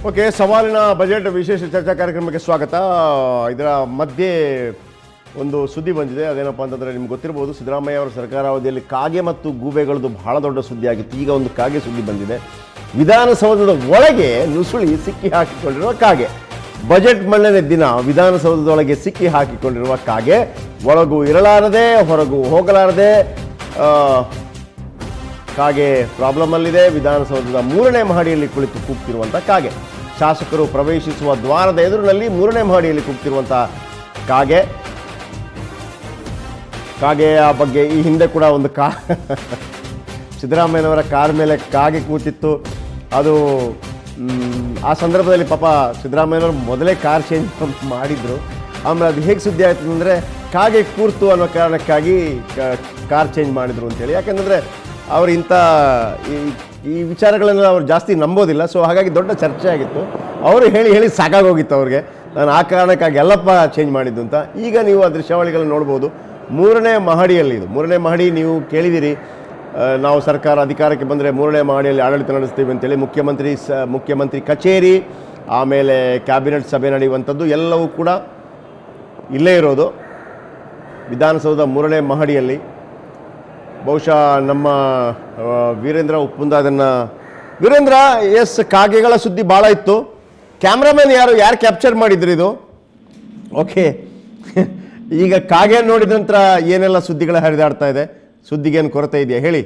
Okay ಸವಾಲಿನ budget ವಿಶೇಷ ಚರ್ಚಾ ಕಾರ್ಯಕ್ರಮಕ್ಕೆ ಸ್ವಾಗತ ಇದರ ಮಧ್ಯೆ ಒಂದು ಸುದ್ದಿ ಬಂದಿದೆ ಅದೇನಪ್ಪ ಅಂತಂದರೆ ನಿಮ್ಗೆ ಗೊತ್ತಿರ್ಬೋದು ಸಿದ್ದರಾಮಯ್ಯ ಅವರ ಸರ್ಕಾರಾವಧಿಯಲ್ಲಿ ಕಾಗೆ ಮತ್ತು ಗೂಬೆಗಳದ್ದು ಬಹಳ ದೊಡ್ಡ ಸುದ್ದಿ ಆಗಿತ್ತು ಈಗ ಒಂದು ಕಾಗೆ ಸುದ್ದಿ ಬಂದಿದೆ ವಿಧಾನಸೌಧದ ಒಳಗೆ ನುಸುಳಿ ಸಿಕ್ಕಿ ಹಾಕಿಕೊಂಡಿರುವ ಕಾಗೆ ಬಜೆಟ್ ಮಂಡನೆ ದಿನ ವಿಧಾನಸೌಧದೊಳಗೆ ಸಿಕ್ಕಿ ಹಾಕಿಕೊಂಡಿರುವ ಕಾಗೆ ಒಳಗೂ ಇರಲಾರದೆ ಹೊರಗೂ ಹೋಗಲಾರದೆ ಆ, ಕಾಗೆ ಪ್ರಾಬ್ಲಮ್ ಅಲ್ಲಿದೆ ವಿಧಾನಸೌಧದ ಮೂರನೇ ಮಹಡಿಯಲ್ಲಿ ಕುಳಿತು ಕೂಗ್ತಿರುವಂಥ ಕಾಗೆ ಶಾಸಕರು ಪ್ರವೇಶಿಸುವ ದ್ವಾರದ ಎದುರಿನಲ್ಲಿ ಮೂರನೇ ಮಹಡಿಯಲ್ಲಿ ಕೂಗ್ತಿರುವಂಥ ಕಾಗೆ ಕಾಗೆಯ ಬಗ್ಗೆ ಈ ಹಿಂದೆ ಕೂಡ ಒಂದು ಕಾ ಸಿದ್ದರಾಮಯ್ಯನವರ ಕಾರ್ ಮೇಲೆ ಕಾಗೆ ಕೂತಿತ್ತು ಅದು ಮ್, ಆ ಸಂದರ್ಭದಲ್ಲಿ ಪಾಪ ಸಿದ್ದರಾಮಯ್ಯನವರು ಮೊದಲೇ ಕಾರ್ ಚೇಂಜ್ ಮಾಡಿದ್ರು ಆಮೇಲೆ ಅದು ಹೇಗೆ ಸುದ್ದಿ ಆಯ್ತು ಅಂದರೆ ಕಾಗೆ ಕೂರ್ತು ಅನ್ನೋ ಕಾರಣಕ್ಕಾಗಿ ಕ- ಕಾರ್ ಚೇಂಜ್ ಮಾಡಿದ್ರು ಅಂತೇಳಿ ಯಾಕೆಂದರೆ ಅವರು ಇಂಥ ಈ ಈ ವಿಚಾರಗಳನ್ನು ಅವ್ರು ಜಾಸ್ತಿ ನಂಬೋದಿಲ್ಲ ಸೊ ಹಾಗಾಗಿ ದೊಡ್ಡ ಚರ್ಚೆ ಆಗಿತ್ತು ಅವರು ಹೇಳಿ ಹೇಳಿ ಸಾಕಾಗೋಗಿತ್ತು ಅವ್ರಿಗೆ ನಾನು ಆ ಕಾರಣಕ್ಕಾಗಿ ಎಲ್ಲಪ್ಪ ಚೇಂಜ್ ಮಾಡಿದ್ದು ಅಂತ ಈಗ ನೀವು ಆ ದೃಶ್ಯಾವಳಿಗಳನ್ನು ನೋಡ್ಬೋದು ಮೂರನೇ ಮಹಡಿಯಲ್ಲಿ ಇದು ಮೂರನೇ ಮಹಡಿ ನೀವು ಕೇಳಿದಿರಿ ಆ, ನಾವು ಸರ್ಕಾರ ಅಧಿಕಾರಕ್ಕೆ ಬಂದರೆ ಮೂರನೇ ಮಹಡಿಯಲ್ಲಿ ಆಡಳಿತ ನಡೆಸ್ತೀವಿ ಅಂತೇಳಿ ಮುಖ್ಯಮಂತ್ರಿ ಸ ಮುಖ್ಯಮಂತ್ರಿ ಕಚೇರಿ ಆಮೇಲೆ ಕ್ಯಾಬಿನೆಟ್ ಸಭೆ ನಡೆಯುವಂಥದ್ದು ಎಲ್ಲವೂ ಕೂಡ ಇಲ್ಲೇ ಇರೋದು ವಿಧಾನಸೌಧ ಮೂರನೇ ಮಹಡಿಯಲ್ಲಿ ಬಹುಶಃ ನಮ್ಮ ಆ, ವೀರೇಂದ್ರ ಉಪ್ಪುಂದ ಅದನ್ನು ವೀರೇಂದ್ರ ಎಸ್ ಕಾಗೆಗಳ ಸುದ್ದಿ ಭಾಳ ಇತ್ತು ಕ್ಯಾಮ್ರಾಮನ್ ಯಾರು ಯಾರು ಕ್ಯಾಪ್ಚರ್ ಮಾಡಿದ್ರಿ ಇದು ಓಕೆ ಈಗ ಕಾಗೆ ನೋಡಿದ ನಂತರ ಏನೆಲ್ಲ ಸುದ್ದಿಗಳ ಹರಿದಾಡ್ತಾ ಇದೆ ಸುದ್ದಿಗೇನು ಕೊರತೆ ಇದೆಯಾ ಹೇಳಿ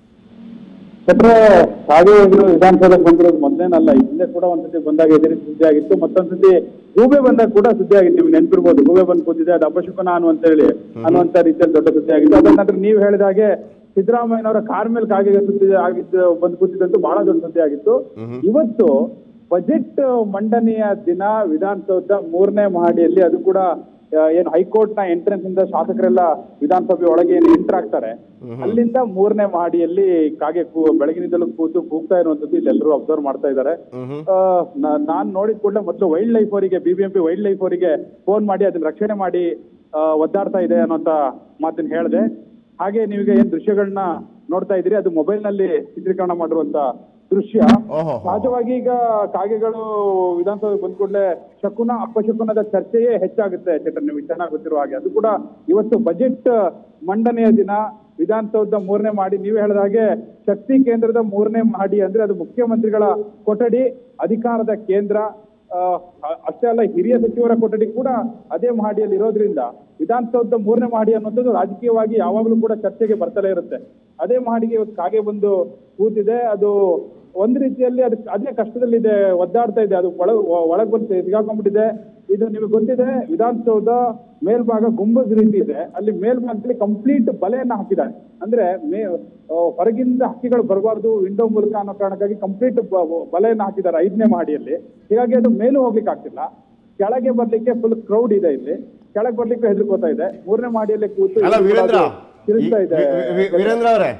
ಕೊಟ್ರೆ ಕಾವೇರಿಗಳು ವಿಧಾನಸೌಧಕ್ಕೆ ಬಂದಿರೋದು ಮೊದಲೇನಲ್ಲ ಹಿಂದೆ ಕೂಡ ಒಂದ್ಸತಿ ಬಂದಾಗ ಎದುರಿ ಸುದ್ದಿ ಆಗಿತ್ತು ಮತ್ತೊಂದ್ಸತಿ ಗೂಬೆ ಬಂದಾಗ ಕೂಡ ಸುದ್ದಿ ಆಗಿತ್ತು ನಿಮ್ಗೆ ನೆನ್ಪಿರ್ಬೋದು ಗೂಬೆ ಬಂದು ಕೂತಿದೆ ಅದು ಅಪಶಕುನ ಅನ್ನುವಂತ ಹೇಳಿ ಅನ್ನುವಂತ ರೀತಿಯಲ್ಲಿ ದೊಡ್ಡ ಸುದ್ದಿ ಆಗಿತ್ತು ಅದ್ರ ನಂತರ ನೀವು ಹೇಳಿದ ಹಾಗೆ ಸಿದ್ದರಾಮಯ್ಯನವರ ಕಾರ್ ಮೇಲೆ ಕಾಗೆ ಸುದ್ದಿ ಆಗಿದ್ದು ಬಂದು ಕೂತಿದ್ದಂತೂ ಬಹಳ ದೊಡ್ಡ ಸುದ್ದಿ ಆಗಿತ್ತು ಇವತ್ತು ಬಜೆಟ್ ಮಂಡನೆಯ ದಿನ ವಿಧಾನಸೌಧ ಮೂರನೇ ಮಹಡಿಯಲ್ಲಿ ಅದು ಕೂಡ ಆ, ಏನು ಹೈಕೋರ್ಟ್ ನ ಎಂಟ್ರೆನ್ಸ್ ಇಂದ ಶಾಸಕರೆಲ್ಲ ವಿಧಾನಸಭೆ ಒಳಗೆ ಏನು ಎಂಟರ್ ಆಗ್ತಾರೆ ಅಲ್ಲಿಂದ ಮೂರನೇ ಮಹಡಿಯಲ್ಲಿ ಕಾಗೆ ಕೂ ಬೆಳಗಿನಿಂದಲೂ ಕೂತು ಕೂಗ್ತಾ ಇರುವಂತದ್ದು ಇಲ್ಲೆಲ್ಲರೂ ಅಬ್ಸರ್ವ್ ಮಾಡ್ತಾ ಇದ್ದಾರೆ ಆ, ನಾ- ನಾನ್ ನೋಡಿದ ಕೂಡಲೇ ಮೊದಲು ವೈಲ್ಡ್ ಲೈಫ್ ಅವರಿಗೆ ಬಿಬಿಎಂಪಿ ವೈಲ್ಡ್ ಲೈಫ್ ಅವರಿಗೆ ಫೋನ್ ಮಾಡಿ ಅದನ್ನ ರಕ್ಷಣೆ ಮಾಡಿ ಆ, ಒದ್ದಾಡ್ತಾ ಇದೆ ಅನ್ನೋಂತ ಮಾತನ್ನ ಹೇಳಿದೆ ಹಾಗೆ ನೀವೀಗ ಏನ್ ದೃಶ್ಯಗಳನ್ನ ನೋಡ್ತಾ ಇದ್ದೀರಿ ಅದು ಮೊಬೈಲ್ ನಲ್ಲಿ ಚಿತ್ರೀಕರಣ ಮಾಡಿರುವಂತ ದೃಶ್ಯ ಓಹೋ. ಸಹಜವಾಗಿ ಈಗ ಕಾಗೆಗಳು ವಿಧಾನಸೌಧ ಬಂದ ಕೂಡಲೇ ಶಕುನ ಅಪಶಕುನದ ಚರ್ಚೆಯೇ ಹೆಚ್ಚಾಗುತ್ತೆ ಚೇತನ್ ನಿಮಗೆ ಚೆನ್ನಾಗಿ ಗೊತ್ತಿರುವ ಹಾಗೆ ಅದು ಕೂಡ ಇವತ್ತು ಬಜೆಟ್ ಮಂಡನೆಯ ದಿನ ವಿಧಾನಸೌಧ ಮೂರನೇ ಮಾಡಿ ನೀವೇ ಹೇಳಿದ ಹಾಗೆ ಶಕ್ತಿ ಕೇಂದ್ರದ ಮೂರನೇ ಮಾಡಿ ಅಂದ್ರೆ ಅದು ಮುಖ್ಯಮಂತ್ರಿಗಳ ಕೊಠಡಿ ಅಧಿಕಾರದ ಕೇಂದ್ರ ಆ, ಅ- ಅಷ್ಟೇ ಅಲ್ಲ ಹಿರಿಯ ಸಚಿವರ ಕೊಠಡಿ ಕೂಡ ಅದೇ ಮಹಡಿಯಲ್ಲಿ ಇರೋದ್ರಿಂದ ವಿಧಾನಸೌಧದ ಮೂರನೇ ಮಹಡಿ ಅನ್ನುವಂಥದ್ದು ರಾಜಕೀಯವಾಗಿ ಯಾವಾಗಲೂ ಕೂಡ ಚರ್ಚೆಗೆ ಬರ್ತಲೇ ಇರುತ್ತೆ ಅದೇ ಮಹಡಿಗೆ ಇವತ್ತು ಕಾಗೆ ಬಂದು ಕೂತಿದೆ ಅದು ಒಂದ್ ರೀತಿಯಲ್ಲಿ ಅದು ಅದೇ ಕಷ್ಟದಲ್ಲಿದೆ ಒದ್ದಾಡ್ತಾ ಇದೆ ಅದು ಒಳ ಒಳಗ್ ಬಂದು ಸಿಗಾಕೊಂಡ್ಬಿಟ್ಟಿದೆ ಇದು ನಿಮಗೆ ಗೊತ್ತಿದೆ ವಿಧಾನಸೌಧ ಮೇಲ್ಭಾಗ ಗುಂಬಜ್ ರೀತಿ ಇದೆ ಅಲ್ಲಿ ಮೇಲ್ಭಾಗದಲ್ಲಿ ಕಂಪ್ಲೀಟ್ ಬಲೆಯನ್ನ ಹಾಕಿದ್ದಾರೆ ಅಂದ್ರೆ ಮೇ ಆ, ಹೊರಗಿಂದ ಹಕ್ಕಿಗಳು ಬರಬಾರ್ದು ವಿಂಡೋ ಮೂಲಕ ಅನ್ನೋ ಕಾರಣಕ್ಕಾಗಿ ಕಂಪ್ಲೀಟ್ ಬಲೆಯನ್ನ ಹಾಕಿದ್ದಾರೆ ಐದನೇ ಮಹಡಿಯಲ್ಲಿ ಹೀಗಾಗಿ ಅದು ಮೇಲೂ ಹೋಗ್ಲಿಕ್ಕೆ ಆಗ್ತಿಲ್ಲ ಕೆಳಗೆ ಬರ್ಲಿಕ್ಕೆ ಫುಲ್ ಕ್ರೌಡ್ ಇದೆ ಇಲ್ಲಿ ಕೆಳಗೆ ಬರ್ಲಿಕ್ಕೆ ಹೆದರ್ಕೋತಾ ಇದೆ ಮೂರನೇ ಮಹಡಿಯಲ್ಲಿ ಕೂತು ಅಲ್ಲ ವೀರೇಂದ್ರ ತಿರುಗ್ತಾ ಈ- ಇದೆ ವಿ- ವಿ- ವೀರೇಂದ್ರ ಅವರೇ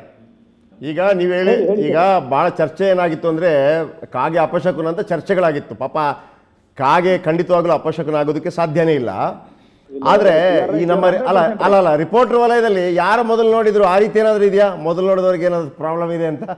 ಈಗ ನೀವು ಹೇಳಿ ಈಗ ಭಾಳ ಚರ್ಚೆ ಏನಾಗಿತ್ತು ಅಂದರೆ ಕಾಗೆ ಅಪಶಕುನ ಅಂತ ಚರ್ಚೆಗಳಾಗಿತ್ತು ಪಾಪ ಕಾಗೆ ಖಂಡಿತವಾಗ್ಲೂ ಅಪಶಕುನ ಆಗೋದಕ್ಕೆ ಸಾಧ್ಯನೇ ಇಲ್ಲ ಆದ್ರೆ ಈ ನಮ್ಮ ಅಲ್ಲ ಅಲ್ಲ ಅಲ್ಲ ರಿಪೋರ್ಟರ್ ವಲಯದಲ್ಲಿ ಯಾರು ಮೊದಲು ನೋಡಿದ್ರು ಆ ರೀತಿ ಏನಾದರೂ ಇದೆಯಾ ಮೊದಲು ನೋಡಿದವ್ರಿಗೆ ಏನಾದ್ರು ಪ್ರಾಬ್ಲಮ್ ಇದೆ ಅಂತ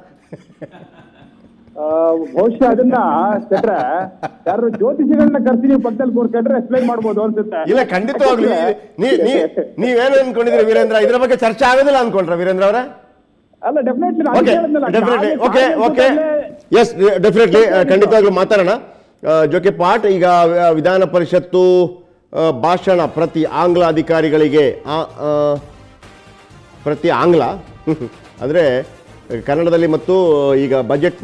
ಆ, ಬಹುಶಃ ಅದನ್ನ ಚಟ್ರೆ ಯಾರು ಜ್ಯೋತಿಷಿಗಳನ್ನ ಕರ್ಸಿ ನೀವು ಪಕ್ಕದಲ್ಲಿ ಕೂರ್ಕೊಂಡ್ರೆ ಎಕ್ಸ್ಪ್ಲೈನ್ ಮಾಡ್ಬೋದು ಅನ್ಸುತ್ತೆ ಇಲ್ಲ ಖಂಡಿತವಾಗ್ಲೂ ಈ- ನೀ- ನೀ- ನೀವೇನು ಅನ್ಕೊಂಡಿದ್ರಿ ವೀರೇಂದ್ರ ಇದ್ರ ಬಗ್ಗೆ ಚರ್ಚೆ ಆಗೋದಿಲ್ಲ ಅನ್ಕೊಂಡ್ರ ವೀರೇಂದ್ರ ಅವರೇ ಅಲ್ಲ definitely okay definitely okay okay yes definitely ಖಂಡಿತವಾಗ್ಲೂ ಮಾತಾಡೋಣ ಆ, ಜೋಕೆ ಪಾಟ್ ಈಗ ಆ, ವಿಧಾನ ಪರಿಷತ್ತು ಆ, ಭಾಷಣ ಪ್ರತಿ ಆಂಗ್ಲ ಅಧಿಕಾರಿಗಳಿಗೆ ಆ- ಆ, ಪ್ರತಿ ಆಂಗ್ಲ ಅಂದರೆ ಕನ್ನಡದಲ್ಲಿ ಮತ್ತು ಈಗ ಬಜೆಟ್ನ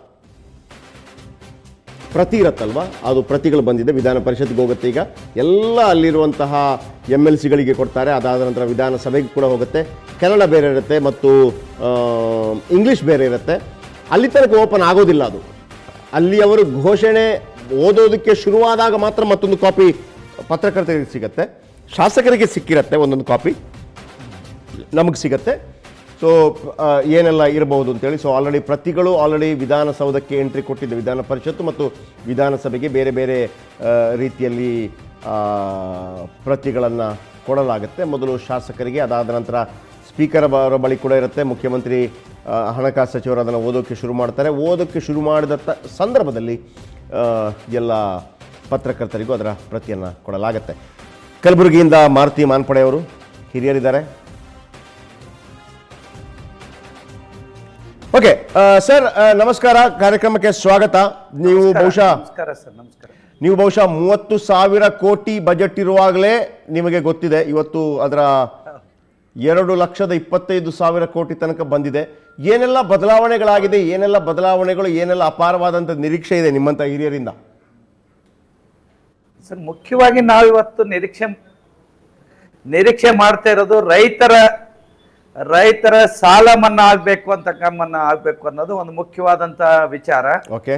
ಪ್ರತಿ ಇರುತ್ತಲ್ವಾ ಅದು ಪ್ರತಿಗಳು ಬಂದಿದೆ ವಿಧಾನ ಪರಿಷತ್ಗೆ ಹೋಗುತ್ತೆ ಈಗ ಎಲ್ಲ ಅಲ್ಲಿರುವಂತಹ ಎಮ್ ಎಲ್ ಸಿಗಳಿಗೆ ಕೊಡ್ತಾರೆ ಅದಾದ ನಂತರ ವಿಧಾನಸಭೆಗೆ ಕೂಡ ಹೋಗುತ್ತೆ ಕನ್ನಡ ಬೇರೆ ಇರುತ್ತೆ ಮತ್ತು ಆ, ಇಂಗ್ಲೀಷ್ ಬೇರೆ ಇರುತ್ತೆ ಅಲ್ಲಿ ತನಕ ಓಪನ್ ಆಗೋದಿಲ್ಲ ಅದು ಅಲ್ಲಿ ಅವರು ಘೋಷಣೆ ಓದೋದಕ್ಕೆ ಶುರುವಾದಾಗ ಮಾತ್ರ ಮತ್ತೊಂದು ಕಾಪಿ ಪತ್ರಕರ್ತರಿಗೆ ಸಿಗುತ್ತೆ ಶಾಸಕರಿಗೆ ಸಿಕ್ಕಿರುತ್ತೆ ಒಂದೊಂದು ಕಾಪಿ ನಮಗೆ ಸಿಗತ್ತೆ ಸೊ ಏನೆಲ್ಲ ಇರಬಹುದು ಅಂತೇಳಿ ಸೊ ಆಲ್ರೆಡಿ ಪ್ರತಿಗಳು ಆಲ್ರೆಡಿ ವಿಧಾನಸೌಧಕ್ಕೆ ಎಂಟ್ರಿ ಕೊಟ್ಟಿದೆ ವಿಧಾನ ಪರಿಷತ್ತು ಮತ್ತು ವಿಧಾನಸಭೆಗೆ ಬೇರೆ ಬೇರೆ ಆ, ರೀತಿಯಲ್ಲಿ ಪ್ರತಿಗಳನ್ನು ಕೊಡಲಾಗುತ್ತೆ ಮೊದಲು ಶಾಸಕರಿಗೆ ಅದಾದ ನಂತರ ಸ್ಪೀಕರ್ ಅವರ ಬಳಿ ಕೂಡ ಇರುತ್ತೆ ಮುಖ್ಯಮಂತ್ರಿ ಆ, ಹಣಕಾಸು ಸಚಿವರು ಅದನ್ನು ಓದೋಕ್ಕೆ ಶುರು ಮಾಡ್ತಾರೆ ಓದೋಕ್ಕೆ ಶುರು ಮಾಡಿದ ತ- ಸಂದರ್ಭದಲ್ಲಿ ಆ, ಎಲ್ಲ ಪತ್ರಕರ್ತರಿಗೂ ಅದರ ಪ್ರತಿಯನ್ನು ಕೊಡಲಾಗುತ್ತೆ ಕಲಬುರಗಿಯಿಂದ ಮಾರುತಿ ಮಾನ್ಪಡೆ ಅವರು ಹಿರಿಯರಿದ್ದಾರೆ ಓಕೆ ಸರ್ ನಮಸ್ಕಾರ ಕಾರ್ಯಕ್ರಮಕ್ಕೆ ಸ್ವಾಗತ ನೀವು ಬಹುಶಃ ನಮಸ್ಕಾರ ಸರ್ ನಮಸ್ಕಾರ ನೀವು ಬಹುಶಃ ಮೂವತ್ತು ಸಾವಿರ ಕೋಟಿ ಬಜೆಟ್ ಇರುವಾಗಲೇ ನಿಮಗೆ ಗೊತ್ತಿದೆ ಇವತ್ತು ಅದರ ಎರಡು ಲಕ್ಷದ ಇಪ್ಪತ್ತೈದು ಸಾವಿರ ಕೋಟಿ ತನಕ ಬಂದಿದೆ ಏನೆಲ್ಲ ಬದಲಾವಣೆಗಳಾಗಿದೆ ಏನೆಲ್ಲ ಬದಲಾವಣೆಗಳು ಏನೆಲ್ಲ ಅಪಾರವಾದಂಥ ನಿರೀಕ್ಷೆ ಇದೆ ನಿಮ್ಮಂಥ ಹಿರಿಯರಿಂದ ಸರ್ ಮುಖ್ಯವಾಗಿ ನಾವಿವತ್ತು ನಿರೀಕ್ಷೆ ನಿರೀಕ್ಷೆ ಮಾಡ್ತಾ ಇರೋದು ರೈತರ ರೈತರ ಸಾಲ ಮನ್ನಾ ಆಗ್ಬೇಕು ಅಂತ ಮನ್ನಾ ಆಗ್ಬೇಕು ಅನ್ನೋದು ಒಂದು ಮುಖ್ಯವಾದಂತ ವಿಚಾರ ಓಕೆ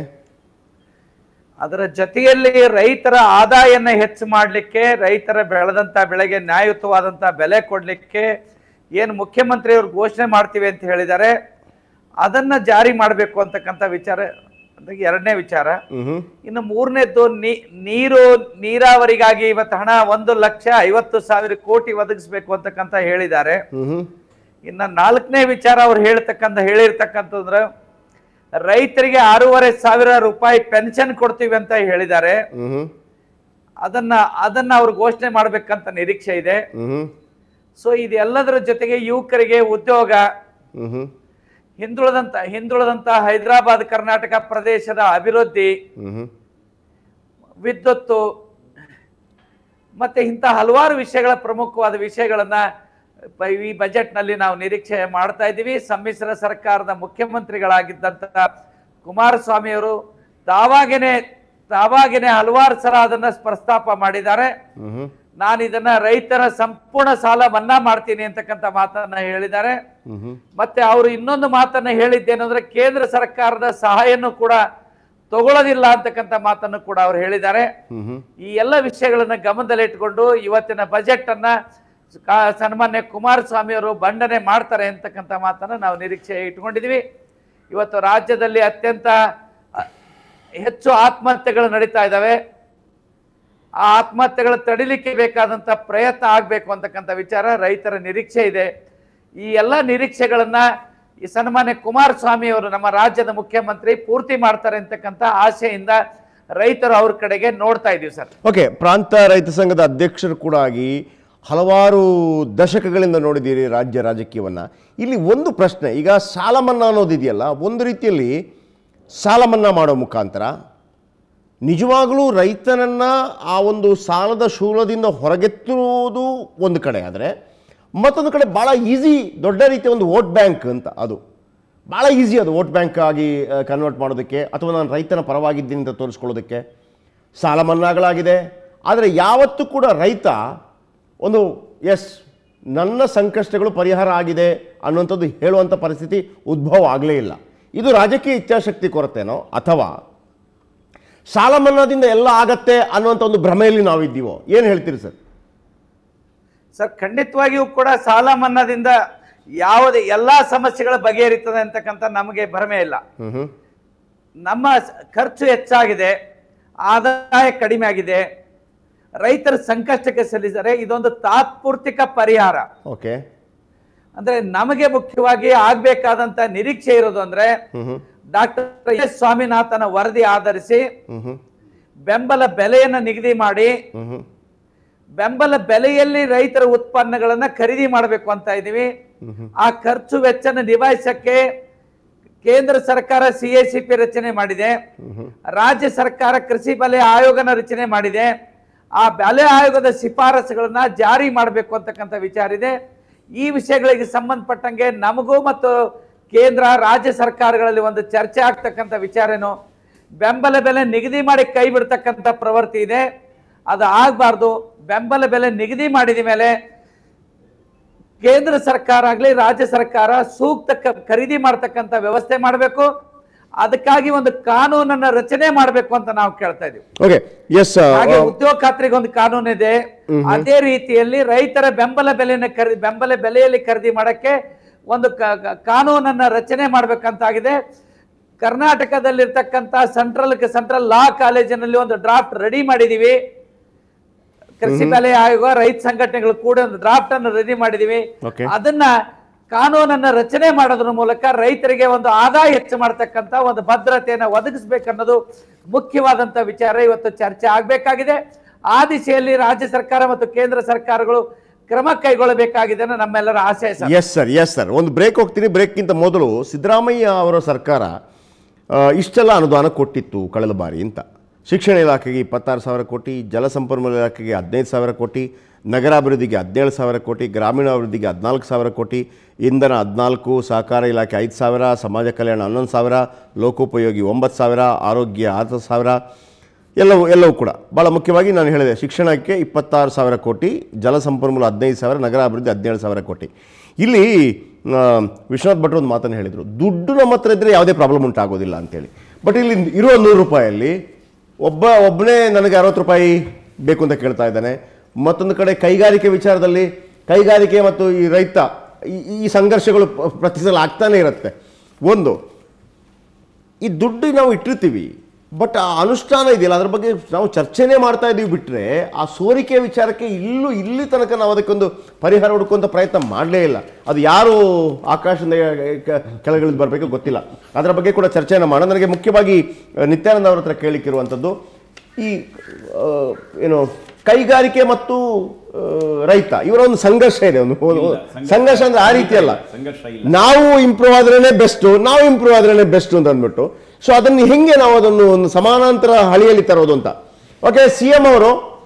ಅದರ ಜೊತೆಯಲ್ಲಿ ರೈತರ ಆದಾಯನ ಹೆಚ್ಚು ಮಾಡಲಿಕ್ಕೆ ರೈತರ ಬೆಳೆದಂತ ಬೆಳೆಗೆ ನ್ಯಾಯಯುತವಾದಂತ ಬೆಲೆ ಕೊಡ್ಲಿಕ್ಕೆ ಏನು ಮುಖ್ಯಮಂತ್ರಿಯವರು ಘೋಷಣೆ ಮಾಡ್ತೀವಿ ಅಂತ ಹೇಳಿದ್ದಾರೆ ಅದನ್ನ ಜಾರಿ ಮಾಡಬೇಕು ಅಂತಕ್ಕಂಥ ವಿಚಾರ ಅಂದ್ರೆ ಎರಡನೇ ವಿಚಾರ ಹ್ಞೂ ಇನ್ನು ಮೂರನೇದ್ದು ನೀ ನೀರು ನೀರಾವರಿಗಾಗಿ ಇವತ್ತು ಹಣ ಒಂದು ಲಕ್ಷ ಐವತ್ತು ಸಾವಿರ ಕೋಟಿ ಒದಗಿಸ್ಬೇಕು ಅಂತಕ್ಕಂತ ಹೇಳಿದ್ದಾರೆ ಹ್ಞೂ ಇನ್ನ ನಾಲ್ಕನೇ ವಿಚಾರ ಅವ್ರು ಹೇಳ್ತಕ್ಕಂಥ ಹೇಳಿರ್ತಕ್ಕಂಥದ್ರೆ ರೈತರಿಗೆ ಆರೂವರೆ ಸಾವಿರ ರೂಪಾಯಿ ಪೆನ್ಷನ್ ಕೊಡ್ತೀವಿ ಅಂತ ಹೇಳಿದ್ದಾರೆ ಹ್ಞೂ ಅದನ್ನ ಅದನ್ನ ಅವ್ರು ಘೋಷಣೆ ಮಾಡ್ಬೇಕಂತ ನಿರೀಕ್ಷೆ ಇದೆ ಹ್ಞೂ ಸೊ ಇದೆಲ್ಲದರ ಜೊತೆಗೆ ಯುವಕರಿಗೆ ಉದ್ಯೋಗ ಹ್ಞೂ ಹಿಂದುಳಿದಂತ ಹಿಂದುಳಿದಂತ ಹೈದರಾಬಾದ್ ಕರ್ನಾಟಕ ಪ್ರದೇಶದ ಅಭಿವೃದ್ಧಿ ಹ್ಞೂ ವಿದ್ಯುತ್ತು ಮತ್ತೆ ಇಂಥ ಹಲವಾರು ವಿಷಯಗಳ ಪ್ರಮುಖವಾದ ವಿಷಯಗಳನ್ನ ಪ- ಈ ಬಜೆಟ್ನಲ್ಲಿ ನಾವು ನಿರೀಕ್ಷೆ ಮಾಡ್ತಾ ಇದ್ದೀವಿ ಸಮ್ಮಿಶ್ರ ಸರ್ಕಾರದ ಮುಖ್ಯಮಂತ್ರಿಗಳಾಗಿದ್ದಂತ ಕುಮಾರಸ್ವಾಮಿ ಅವರು ತಾವಾಗೇನೆ ತಾವಾಗೇನೆ ಹಲವಾರು ಸಲ ಅದನ್ನ ಪ್ರಸ್ತಾಪ ಮಾಡಿದ್ದಾರೆ ಹ್ಞೂ ನಾನು ಇದನ್ನ ರೈತರ ಸಂಪೂರ್ಣ ಸಾಲ ಮನ್ನಾ ಮಾಡ್ತೀನಿ ಅಂತಕ್ಕಂಥ ಮಾತನ್ನ ಹೇಳಿದ್ದಾರೆ ಹ್ಞೂ ಮತ್ತೆ ಅವರು ಇನ್ನೊಂದು ಮಾತನ್ನ ಹೇಳಿದ್ದೇನೆಂದ್ರೆ ಕೇಂದ್ರ ಸರ್ಕಾರದ ಸಹಾಯನೂ ಕೂಡ ತಗೊಳ್ಳೋದಿಲ್ಲ ಅಂತಕ್ಕಂಥ ಮಾತನ್ನು ಕೂಡ ಅವರು ಹೇಳಿದ್ದಾರೆ ಹ್ಞೂ ಈ ಎಲ್ಲ ವಿಷಯಗಳನ್ನ ಗಮನದಲ್ಲಿಟ್ಟುಕೊಂಡು ಇವತ್ತಿನ ಬಜೆಟ್ ಅನ್ನ ಕಾ- ಸನ್ಮಾನ್ಯ ಕುಮಾರಸ್ವಾಮಿ ಅವರು ಬಂಡನೆ ಮಾಡ್ತಾರೆ ಅಂತಕ್ಕಂಥ ಮಾತನ್ನ ನಾವು ನಿರೀಕ್ಷೆ ಇಟ್ಕೊಂಡಿದೀವಿ ಇವತ್ತು ರಾಜ್ಯದಲ್ಲಿ ಅತ್ಯಂತ ಅ, ಹೆಚ್ಚು ಆತ್ಮಹತ್ಯೆಗಳು ನಡೀತಾ ಇದ್ದಾವೆ ಆ ಆತ್ಮಹತ್ಯೆಗಳು ತಡಿಲಿಕ್ಕೆ ಬೇಕಾದಂತ ಪ್ರಯತ್ನ ಆಗ್ಬೇಕು ಅಂತಕ್ಕಂಥ ವಿಚಾರ ರೈತರ ನಿರೀಕ್ಷೆ ಇದೆ ಈ ಎಲ್ಲ ನಿರೀಕ್ಷೆಗಳನ್ನ ಈ ಸನ್ಮಾನ್ಯ ಕುಮಾರಸ್ವಾಮಿ ಅವರು ನಮ್ಮ ರಾಜ್ಯದ ಮುಖ್ಯಮಂತ್ರಿ ಪೂರ್ತಿ ಮಾಡ್ತಾರೆ ಅಂತಕ್ಕಂಥ ಆಶೆಯಿಂದ ರೈತರು ಅವ್ರ ಕಡೆಗೆ ನೋಡ್ತಾ ಇದೀವಿ ಸರ್ ಓಕೆ ಪ್ರಾಂತ ರೈತ ಸಂಘದ ಅಧ್ಯಕ್ಷರು ಕೂಡ ಆಗಿ ಹಲವಾರು ದಶಕಗಳಿಂದ ನೋಡಿದ್ದೀರಿ ರಾಜ್ಯ ರಾಜಕೀಯವನ್ನು ಇಲ್ಲಿ ಒಂದು ಪ್ರಶ್ನೆ ಈಗ ಸಾಲ ಮನ್ನಾ ಅನ್ನೋದಿದೆಯಲ್ಲ ಒಂದು ರೀತಿಯಲ್ಲಿ ಸಾಲ ಮನ್ನಾ ಮಾಡೋ ಮುಖಾಂತರ ನಿಜವಾಗಲೂ ರೈತನನ್ನು ಆ ಒಂದು ಸಾಲದ ಶೂಲದಿಂದ ಹೊರಗೆತ್ತುವುದು ಒಂದು ಕಡೆ ಆದರೆ ಮತ್ತೊಂದು ಕಡೆ ಭಾಳ ಈಸಿ ದೊಡ್ಡ ರೀತಿಯ ಒಂದು ವೋಟ್ ಬ್ಯಾಂಕ್ ಅಂತ ಅದು ಭಾಳ ಈಸಿ ಅದು ವೋಟ್ ಬ್ಯಾಂಕ್ ಆಗಿ ಕನ್ವರ್ಟ್ ಮಾಡೋದಕ್ಕೆ ಅಥವಾ ನಾನು ರೈತನ ಪರವಾಗಿದ್ದೀನಿ ಅಂತ ತೋರಿಸ್ಕೊಳ್ಳೋದಕ್ಕೆ ಸಾಲ ಮನ್ನಾಗಳಾಗಿದೆ ಆದರೆ ಯಾವತ್ತೂ ಕೂಡ ರೈತ ಒಂದು ಎಸ್ ನನ್ನ ಸಂಕಷ್ಟಗಳು ಪರಿಹಾರ ಆಗಿದೆ ಅನ್ನುವಂಥದ್ದು ಹೇಳುವಂಥ ಪರಿಸ್ಥಿತಿ ಉದ್ಭವ ಆಗಲೇ ಇಲ್ಲ ಇದು ರಾಜಕೀಯ ಇಚ್ಛಾಶಕ್ತಿ ಕೊರತೆನೋ ಅಥವಾ ಸಾಲ ಮನ್ನಾದಿಂದ ಎಲ್ಲ ಆಗತ್ತೆ ಅನ್ನುವಂಥ ಒಂದು ಭ್ರಮೆಯಲ್ಲಿ ನಾವಿದ್ದೀವೋ ಏನು ಹೇಳ್ತೀರಿ ಸರ್ ಸರ್ ಖಂಡಿತವಾಗಿಯೂ ಕೂಡ ಸಾಲ ಮನ್ನಾದಿಂದ ಯಾವುದೇ ಎಲ್ಲಾ ಸಮಸ್ಯೆಗಳ ಬಗೆಹರಿತದೆ ಅಂತಕ್ಕಂಥ ನಮಗೆ ಭರಮೆ ಇಲ್ಲ ಹ್ಞೂ ಹ್ಞೂ ನಮ್ಮ ಸ- ಖರ್ಚು ಹೆಚ್ಚಾಗಿದೆ ಆದಾಯ ಕಡಿಮೆ ಆಗಿದೆ ರೈತರ ಸಂಕಷ್ಟಕ್ಕೆ ಸಲ್ಲಿಸಿದರೆ ಇದೊಂದು ತಾತ್ಪೂರ್ತಿಕ ಪರಿಹಾರ ಓಕೆ ಅಂದ್ರೆ ನಮಗೆ ಮುಖ್ಯವಾಗಿ ಆಗ್ಬೇಕಾದಂತ ನಿರೀಕ್ಷೆ ಇರೋದು ಅಂದ್ರೆ ಹ್ಞೂ ಹ್ಞೂ ಡಾಕ್ಟರ್ ಎಸ್ ಸ್ವಾಮಿನಾಥನ ವರದಿ ಆಧರಿಸಿ ಹ್ಞೂ ಹ್ಞೂ ಬೆಂಬಲ ಬೆಲೆಯನ್ನು ನಿಗದಿ ಮಾಡಿ ಹ್ಞೂ ಹ್ಞೂ ಬೆಂಬಲ ಬೆಲೆಯಲ್ಲಿ ರೈತರ ಉತ್ಪನ್ನಗಳನ್ನ ಖರೀದಿ ಮಾಡಬೇಕು ಅಂತ ಇದೀವಿ ಆ ಖರ್ಚು ವೆಚ್ಚನ ನಿಭಾಯಿಸಕ್ಕೆ ಕೇಂದ್ರ ಸರ್ಕಾರ ಸಿ ಎ ಸಿ ಪಿ ರಚನೆ ಮಾಡಿದೆ ರಾಜ್ಯ ಸರ್ಕಾರ ಕೃಷಿ ಬೆಲೆ ಆಯೋಗನ ರಚನೆ ಮಾಡಿದೆ ಆ ಬೆಲೆ ಆಯೋಗದ ಶಿಫಾರಸುಗಳನ್ನ ಜಾರಿ ಮಾಡಬೇಕು ಅಂತಕ್ಕಂಥ ವಿಚಾರ ಇದೆ ಈ ವಿಷಯಗಳಿಗೆ ಸಂಬಂಧಪಟ್ಟಂಗೆ ನಮಗೂ ಮತ್ತು ಕೇಂದ್ರ ರಾಜ್ಯ ಸರ್ಕಾರಗಳಲ್ಲಿ ಒಂದು ಚರ್ಚೆ ಆಗ್ತಕ್ಕಂಥ ವಿಚಾರೇನು ಬೆಂಬಲ ಬೆಲೆ ನಿಗದಿ ಮಾಡಿ ಕೈ ಬಿಡ್ತಕ್ಕಂಥ ಪ್ರವೃತ್ತಿ ಇದೆ ಅದು ಆಗಬಾರ್ದು ಬೆಂಬಲ ಬೆಲೆ ನಿಗದಿ ಮಾಡಿದ ಮೇಲೆ ಕೇಂದ್ರ ಸರ್ಕಾರ ಆಗಲಿ ರಾಜ್ಯ ಸರ್ಕಾರ ಸೂಕ್ತ ಕ- ಖರೀದಿ ಮಾಡ್ತಕ್ಕಂಥ ವ್ಯವಸ್ಥೆ ಮಾಡಬೇಕು ಅದಕ್ಕಾಗಿ ಒಂದು ಕಾನೂನನ್ನ ರಚನೆ ಮಾಡಬೇಕು ಅಂತ ನಾವು ಕೇಳ್ತಾ ಇದೀವಿ ಓಕೆ ಎಸ್ ಹಾಗೆ ಉದ್ಯೋಗ ಖಾತ್ರಿಗೆ ಒಂದು ಕಾನೂನು ಇದೆ ಅದೇ ರೀತಿಯಲ್ಲಿ ರೈತರ ಬೆಂಬಲ ಬೆಲೆಯನ್ನು ಖರೀದಿ ಬೆಂಬಲ ಬೆಲೆಯಲ್ಲಿ ಖರೀದಿ ಮಾಡಕ್ಕೆ ಒಂದು ಕ- ಕ- ಕಾನೂನನ್ನ ರಚನೆ ಮಾಡ್ಬೇಕಂತಾಗಿದೆ ಕರ್ನಾಟಕದಲ್ಲಿರ್ತಕ್ಕಂಥ ಸೆಂಟ್ರಲ್ ಸೆಂಟ್ರಲ್ ಲಾ ಕಾಲೇಜಿನಲ್ಲಿ ಒಂದು ಡ್ರಾಫ್ಟ್ ರೆಡಿ ಮಾಡಿದೀವಿ ಕೃಷಿ ಬೆಲೆ ಆಯೋಗ ರೈತ ಸಂಘಟನೆಗಳು ಕೂಡ ಒಂದು ಡ್ರಾಫ್ಟ್ ಅನ್ನು ರೆಡಿ ಮಾಡಿದೀವಿ Okay. ಅದನ್ನ ಕಾನೂನನ್ನ ರಚನೆ ಮಾಡೋದ್ರ ಮೂಲಕ ರೈತರಿಗೆ ಒಂದು ಆದಾಯ ಹೆಚ್ಚು ಮಾಡ್ತಕ್ಕಂಥ ಒಂದು ಭದ್ರತೆಯನ್ನು ಒದಗಿಸ್ಬೇಕನ್ನೋದು ಮುಖ್ಯವಾದಂತ ವಿಚಾರ ಇವತ್ತು ಚರ್ಚೆ ಆಗ್ಬೇಕಾಗಿದೆ ಆ ದಿಶೆಯಲ್ಲಿ ರಾಜ್ಯ ಸರ್ಕಾರ ಮತ್ತು ಕೇಂದ್ರ ಸರ್ಕಾರಗಳು ಕ್ರಮ ಕೈಗೊಳ್ಳಬೇಕಾಗಿದೆ ಅನ್ನೋ ನಮ್ಮೆಲ್ಲರ ಆಶಯ sir yes sir yes sir ಒಂದು ಬ್ರೇಕ್ ಹೋಗ್ತೀನಿ ಬ್ರೇಕ್ಗಿಂತ ಮೊದಲು ಸಿದ್ದರಾಮಯ್ಯ ಅವರ ಸರ್ಕಾರ ಆ, ಇಷ್ಟೆಲ್ಲ ಅನುದಾನ ಕೊಟ್ಟಿತ್ತು ಕಳೆದ ಬಾರಿ ಅಂತ ಶಿಕ್ಷಣ ಇಲಾಖೆಗೆ ಇಪ್ಪತ್ತಾರು ಸಾವಿರ ಕೋಟಿ ಜಲಸಂಪನ್ಮೂಲ ಇಲಾಖೆಗೆ ಹದಿನೈದು ಸಾವಿರ ಕೋಟಿ ನಗರಾಭಿವೃದ್ಧಿಗೆ ಹದಿನೇಳು ಸಾವಿರ ಕೋಟಿ ಗ್ರಾಮೀಣಾಭಿವೃದ್ಧಿಗೆ ಹದಿನಾಲ್ಕು ಸಾವಿರ ಕೋಟಿ ಇಂಧನ ಹದಿನಾಲ್ಕು ಸಹಕಾರ ಇಲಾಖೆ ಐದು ಸಾವಿರ ಸಮಾಜ ಕಲ್ಯಾಣ ಹನ್ನೊಂದು ಸಾವಿರ ಲೋಕೋಪಯೋಗಿ ಒಂಬತ್ತು ಸಾವಿರ ಆರೋಗ್ಯ ಆರು ಸಾವಿರ ಎಲ್ಲವೂ ಎಲ್ಲವೂ ಕೂಡ ಭಾಳ ಮುಖ್ಯವಾಗಿ ನಾನು ಹೇಳಿದೆ ಶಿಕ್ಷಣಕ್ಕೆ ಇಪ್ಪತ್ತಾರು ಸಾವಿರ ಕೋಟಿ ಜಲಸಂಪನ್ಮೂಲ ಹದಿನೈದು ಸಾವಿರ ನಗರಾಭಿವೃದ್ಧಿ ಹದಿನೇಳು ಸಾವಿರ ಕೋಟಿ ಇಲ್ಲಿ ಆ, ವಿಶ್ವನಾಥ್ ಭಟ್ರು ಒಂದು ಮಾತನ್ನು ಹೇಳಿದರು ದುಡ್ಡು ನಮ್ಮ ಹತ್ರ ಇದ್ದರೆ ಯಾವುದೇ ಪ್ರಾಬ್ಲಮ್ ಉಂಟಾಗೋದಿಲ್ಲ ಅಂತೇಳಿ ಬಟ್ ಇಲ್ಲಿ ಇರೋ ನೂರು ರೂಪಾಯಲ್ಲಿ ಒಬ್ಬ ಒಬ್ಬನೇ ನನಗೆ ಅರವತ್ತು ರೂಪಾಯಿ ಬೇಕು ಅಂತ ಕೇಳ್ತಾ ಇದ್ದಾನೆ ಮತ್ತೊಂದು ಕಡೆ ಕೈಗಾರಿಕೆ ವಿಚಾರದಲ್ಲಿ ಕೈಗಾರಿಕೆ ಮತ್ತು ಈ ರೈತ ಈ- ಈ ಸಂಘರ್ಷಗಳು ಪ- ಪ್ರತಿ ಸಲ ಆಗ್ತಾನೆ ಇರುತ್ತೆ ಒಂದು ಈ ದುಡ್ಡು ನಾವು ಇಟ್ಟಿರ್ತೀವಿ ಬಟ್ ಆ ಅನುಷ್ಠಾನ ಇದೆಯಲ್ಲ ಅದ್ರ ಬಗ್ಗೆ ನಾವು ಚರ್ಚೆನೇ ಮಾಡ್ತಾ ಇದೀವಿ ಬಿಟ್ಟರೆ ಆ ಸೋರಿಕೆ ವಿಚಾರಕ್ಕೆ ಇಲ್ಲೂ ಇಲ್ಲಿ ತನಕ ನಾವು ಅದಕ್ಕೊಂದು ಪರಿಹಾರ ಹುಡುಕುವಂಥ ಪ್ರಯತ್ನ ಮಾಡಲೇ ಇಲ್ಲ ಅದು ಯಾರು ಆಕಾಶದಿಂದ ಕ- ಕೆಳಗಿಳಿದು ಬರಬೇಕು ಗೊತ್ತಿಲ್ಲ ಅದರ ಬಗ್ಗೆ ಕೂಡ ಚರ್ಚೆಯನ್ನು ಮಾಡೋಣ ನನಗೆ ಮುಖ್ಯವಾಗಿ ಆ, ನಿತ್ಯಾನಂದ ಅವ್ರ ಹತ್ರ ಕೇಳಿಕ್ಕಿರುವಂಥದ್ದು ಈ ಆ, ಏನು ಕೈಗಾರಿಕೆ ಮತ್ತು ಆ, ರೈತ ಇವರ ಒಂದು ಸಂಘರ್ಷ ಇದೆ ಒಂದು ಒಂದು- ಸಂಘರ್ಷ ಅಂದ್ರೆ ಆ ರೀತಿ ಅಲ್ಲ ಸಂಘರ್ಷ ಇಲ್ಲ ನಾವು ಇಂಪ್ರೂವ್ ಆದ್ರೇನೆ ಬೆಸ್ಟ್ ನಾವು ಇಂಪ್ರೂವ್ ಆದ್ರೇನೆ ಬೆಸ್ಟ್ ಅಂತ ಅಂದ್ಬಿಟ್ಟು ಸೊ ಅದನ್ನು ಹೆಂಗೆ ನಾವು ಅದನ್ನು ಒಂದು ಸಮಾನಾಂತರ ಹಳಿಯಲ್ಲಿ ತರೋದು ಅಂತ ಓಕೆ ಸಿ ಎಂ ಅವರು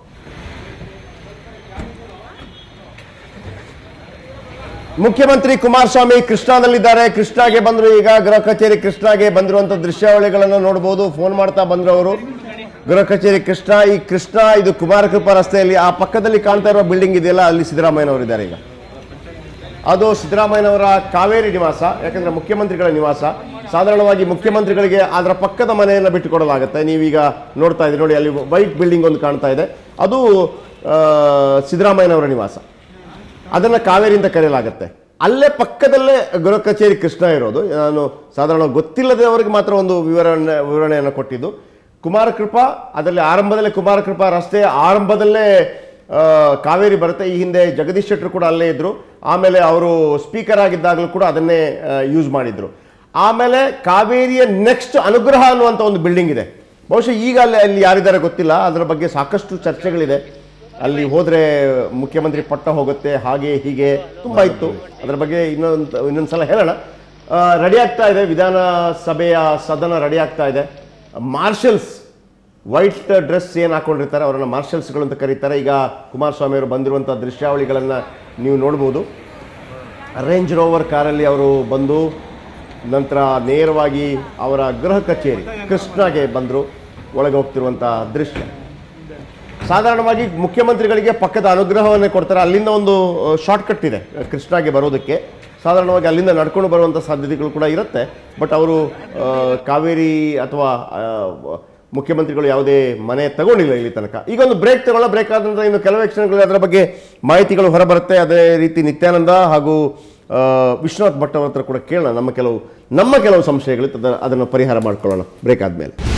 ಮುಖ್ಯಮಂತ್ರಿ ಕುಮಾರಸ್ವಾಮಿ ಕೃಷ್ಣಾದಲ್ಲಿದ್ದಾರೆ ಕೃಷ್ಣಾಗೆ ಬಂದ್ರು ಈಗ ಗೃಹ ಕಚೇರಿ ಕೃಷ್ಣಾಗೆ ಬಂದಿರುವಂತ ದೃಶ್ಯಾವಳಿಗಳನ್ನು ನೋಡಬಹುದು ಫೋನ್ ಮಾಡ್ತಾ ಬಂದ್ರು ಅವರು ಗೃಹ ಕಚೇರಿ ಕೃಷ್ಣ ಈ ಕೃಷ್ಣ ಇದು ಕುಮಾರಕೃಪಾ ರಸ್ತೆಯಲ್ಲಿ ಆ ಪಕ್ಕದಲ್ಲಿ ಕಾಣ್ತಾ ಇರುವ ಬಿಲ್ಡಿಂಗ್ ಇದೆಯಲ್ಲ ಅಲ್ಲಿ ಸಿದ್ದರಾಮಯ್ಯನವರು ಇದ್ದಾರೆ ಈಗ ಅದು ಸಿದ್ದರಾಮಯ್ಯನವರ ಕಾವೇರಿ ನಿವಾಸ ಯಾಕಂದ್ರೆ ಮುಖ್ಯಮಂತ್ರಿಗಳ ನಿವಾಸ ಸಾಧಾರಣವಾಗಿ ಮುಖ್ಯಮಂತ್ರಿಗಳಿಗೆ ಅದರ ಪಕ್ಕದ ಮನೆಯನ್ನು ಬಿಟ್ಟುಕೊಡಲಾಗುತ್ತೆ ನೀವೀಗ ನೋಡ್ತಾ ಇದ್ದೀರಿ ನೋಡಿ ಅಲ್ಲಿ ವೈಟ್ ಬಿಲ್ಡಿಂಗ್ ಒಂದು ಕಾಣ್ತಾ ಇದೆ ಅದು ಆ, ಸಿದ್ದರಾಮಯ್ಯನವರ ನಿವಾಸ ಅದನ್ನು ಕಾವೇರಿ ಅಂತ ಕರೆಯಲಾಗುತ್ತೆ ಅಲ್ಲೇ ಪಕ್ಕದಲ್ಲೇ ಗೃಹ ಕಚೇರಿ ಕೃಷ್ಣ ಇರೋದು ನಾನು ಸಾಧಾರಣ ಗೊತ್ತಿಲ್ಲದವರಿಗೆ ಮಾತ್ರ ಒಂದು ವಿವರಣೆ ವಿವರಣೆಯನ್ನು ಕೊಟ್ಟಿದ್ದು ಕುಮಾರಕೃಪಾ ಅದರಲ್ಲಿ ಆರಂಭದಲ್ಲೇ ಕುಮಾರಕೃಪಾ ರಸ್ತೆಯ ಆರಂಭದಲ್ಲೇ ಆ, ಕಾವೇರಿ ಬರುತ್ತೆ ಈ ಹಿಂದೆ ಜಗದೀಶ್ ಶೆಟ್ಟರು ಕೂಡ ಅಲ್ಲೇ ಇದ್ರು ಆಮೇಲೆ ಅವರು ಸ್ಪೀಕರ್ ಆಗಿದ್ದಾಗಲೂ ಕೂಡ ಅದನ್ನೇ ಯೂಸ್ ಮಾಡಿದ್ರು ಆಮೇಲೆ ಕಾವೇರಿಯ ನೆಕ್ಸ್ಟ್ ಅನುಗ್ರಹ ಅನ್ನುವಂಥ ಒಂದು ಬಿಲ್ಡಿಂಗ್ ಇದೆ ಬಹುಶಃ ಈಗ ಅಲ್ಲಿ ಅಲ್ಲಿ ಯಾರಿದ್ದಾರೆ ಗೊತ್ತಿಲ್ಲ ಅದರ ಬಗ್ಗೆ ಸಾಕಷ್ಟು ಚರ್ಚೆಗಳಿದೆ ಅಲ್ಲಿ ಹೋದ್ರೆ ಮುಖ್ಯಮಂತ್ರಿ ಪಟ್ಟ ಹೋಗುತ್ತೆ ಹಾಗೆ ಹೀಗೆ ತುಂಬ ಇತ್ತು ಅದರ ಬಗ್ಗೆ ಇನ್ನೊಂದು ಇನ್ನೊಂದು ಸಲ ಹೇಳೋಣ ರೆಡಿ ಆಗ್ತಾ ಇದೆ ವಿಧಾನಸಭೆಯ ಸದನ ರೆಡಿ ಆಗ್ತಾ ಇದೆ ಮಾರ್ಷಲ್ಸ್ ವೈಟ್ ಡ್ರೆಸ್ ಏನು ಹಾಕೊಂಡಿರ್ತಾರೆ ಅವರನ್ನು ಮಾರ್ಷಲ್ಸ್ಗಳು ಅಂತ ಕರೀತಾರೆ ಈಗ ಕುಮಾರಸ್ವಾಮಿ ಅವರು ಬಂದಿರುವಂಥ ದೃಶ್ಯಾವಳಿಗಳನ್ನು ನೀವು ನೋಡ್ಬೋದು ರೇಂಜ್ ರೋವರ್ ಕಾರಲ್ಲಿ ಅವರು ಬಂದು ನಂತರ ನೇರವಾಗಿ ಅವರ ಗೃಹ ಕಚೇರಿ ಕೃಷ್ಣಾಗೆ ಬಂದರು ಒಳಗೆ ಹೋಗ್ತಿರುವಂಥ ದೃಶ್ಯ ಸಾಧಾರಣವಾಗಿ ಮುಖ್ಯಮಂತ್ರಿಗಳಿಗೆ ಪಕ್ಕದ ಅನುಗ್ರಹವನ್ನೇ ಕೊಡ್ತಾರೆ ಅಲ್ಲಿಂದ ಒಂದು ಶಾರ್ಟ್ಕಟ್ ಇದೆ ಕೃಷ್ಣಾಗೆ ಬರೋದಕ್ಕೆ ಸಾಧಾರಣವಾಗಿ ಅಲ್ಲಿಂದ ನಡ್ಕೊಂಡು ಬರುವಂಥ ಸಾಧ್ಯತೆಗಳು ಕೂಡ ಇರುತ್ತೆ ಬಟ್ ಅವರು ಆ, ಕಾವೇರಿ ಅಥವಾ ಆ, ಮುಖ್ಯಮಂತ್ರಿಗಳು ಯಾವುದೇ ಮನೆ ತಗೊಂಡಿಲ್ಲ ಇಲ್ಲಿ ತನಕ ಈಗ ಒಂದು ಬ್ರೇಕ್ ತಗೊಳ್ಳೋ ಬ್ರೇಕ್ ಆದ ನಂತರ ಇನ್ನು ಕೆಲವೇ ಕ್ಷಣಗಳಲ್ಲಿ ಅದರ ಬಗ್ಗೆ ಮಾಹಿತಿಗಳು ಹೊರಬರುತ್ತೆ ಅದೇ ರೀತಿ ನಿತ್ಯಾನಂದ ಹಾಗೂ ಆ, ವಿಶ್ವನಾಥ್ ಭಟ್ ಅವರ ಹತ್ರ ಕೂಡ ಕೇಳೋಣ ನಮ್ಮ ಕೆಲವು ನಮ್ಮ ಕೆಲವು ಸಂಶಯಗಳಿತ್ತು ಅದ- ಅದನ್ನು ಪರಿಹಾರ ಮಾಡ್ಕೊಳ್ಳೋಣ ಬ್ರೇಕ್ ಆದಮೇಲೆ